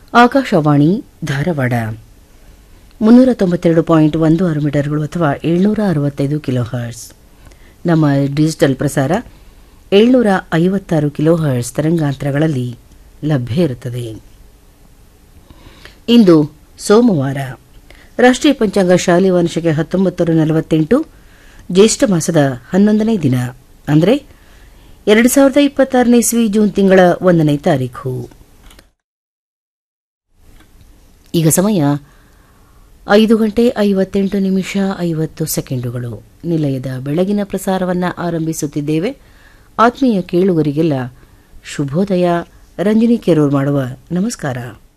ಆಕಾಶವಾಣಿ ಧಾರವಾಡ ಮುನ್ನೂರ ತೊಂಬತ್ತೆರಡು ಪಾಯಿಂಟ್ ಒಂದು ಆರು ಮೀಟರ್ಗಳು ಅಥವಾ ಏಳ್ನೂರ ಅರವತ್ತೈದು ಕಿಲೋ ಹರ್ಸ್ ನಮ್ಮ ಡಿಜಿಟಲ್ ಪ್ರಸಾರ ಏಳ್ನೂರ ಐವತ್ತಾರು ಕಿಲೋ ಹರ್ಸ್ ತರಂಗಾಂತರಗಳಲ್ಲಿ ಲಭ್ಯ ಇರುತ್ತದೆ ಇಂದು ಸೋಮವಾರ ರಾಷ್ಟ್ರೀಯ ಪಂಚಾಂಗ ಶಾಲೆ ವಂಶಕ್ಕೆ ಹತ್ತೊಂಬತ್ತು ನಲವತ್ತೆಂಟು ಜ್ಯೇಷ್ಠ ಮಾಸದ ಹನ್ನೊಂದನೇ ದಿನ ಅಂದರೆ ಎರಡು ಸಾವಿರದ ಇಪ್ಪತ್ತಾರನೇ ಇಸ್ವಿ ಜೂನ್ ತಿಂಗಳ ಒಂದನೇ ತಾರೀಖು ಈಗ ಸಮಯ ಐದು ಗಂಟೆ ಐವತ್ತೆಂಟು ನಿಮಿಷ ಐವತ್ತು ಸೆಕೆಂಡುಗಳು ನಿಲಯದ ಬೆಳಗಿನ ಪ್ರಸಾರವನ್ನು ಆರಂಭಿಸುತ್ತಿದ್ದೇವೆ ಆತ್ಮೀಯ ಕೇಳುಗರಿಗೆಲ್ಲ ಶುಭೋದಯ ರಂಜನಿ ಕೆರೂರ್ ಮಾಡುವ ನಮಸ್ಕಾರ